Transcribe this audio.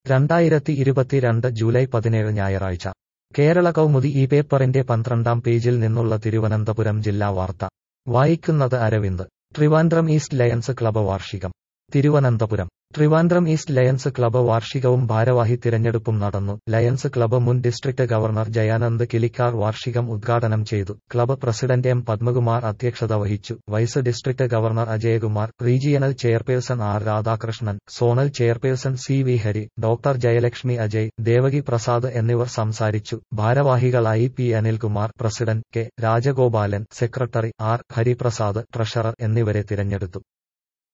രണ്ടായിരത്തി ഇരുപത്തിരണ്ട് ജൂലൈ പതിനേഴ് ഞായറാഴ്ച കേരള കൗമുദി ഈ പേപ്പറിന്റെ പന്ത്രണ്ടാം പേജിൽ നിന്നുള്ള തിരുവനന്തപുരം ജില്ലാ വാർത്ത വായിക്കുന്നത് Aravind Trivandrum east Lions club വാർഷികം Thiruvananthapuram Trivandrum east Lions club വാർഷികവും ഭാരവാഹി തിരഞ്ഞെടുപ്പും നടന്നു ലയൺസ് ക്ലബ് മുൻ ഡിസ്ട്രിക്ട് ഗവർണർ ജയാനന്ദ് കിലിക്കാർ വാർഷികം ഉദ്ഘാടനം ചെയ്തു ക്ലബ് പ്രസിഡന്റ് എം പത്മകുമാർ അധ്യക്ഷത വഹിച്ചു vice district governor Ajayakumar regional chairperson R Radhakrishnan zonal chairperson C V Hari doctor Jayalakshmi Ajay Devaki Prasad എന്നിവർ സംസാരിച്ചു ഭാരവാഹികളായി P Anilkumar president K Rajagopalan secretary R Hariprasad treasurer എന്നിവരെ തിരഞ്ഞെടുത്തു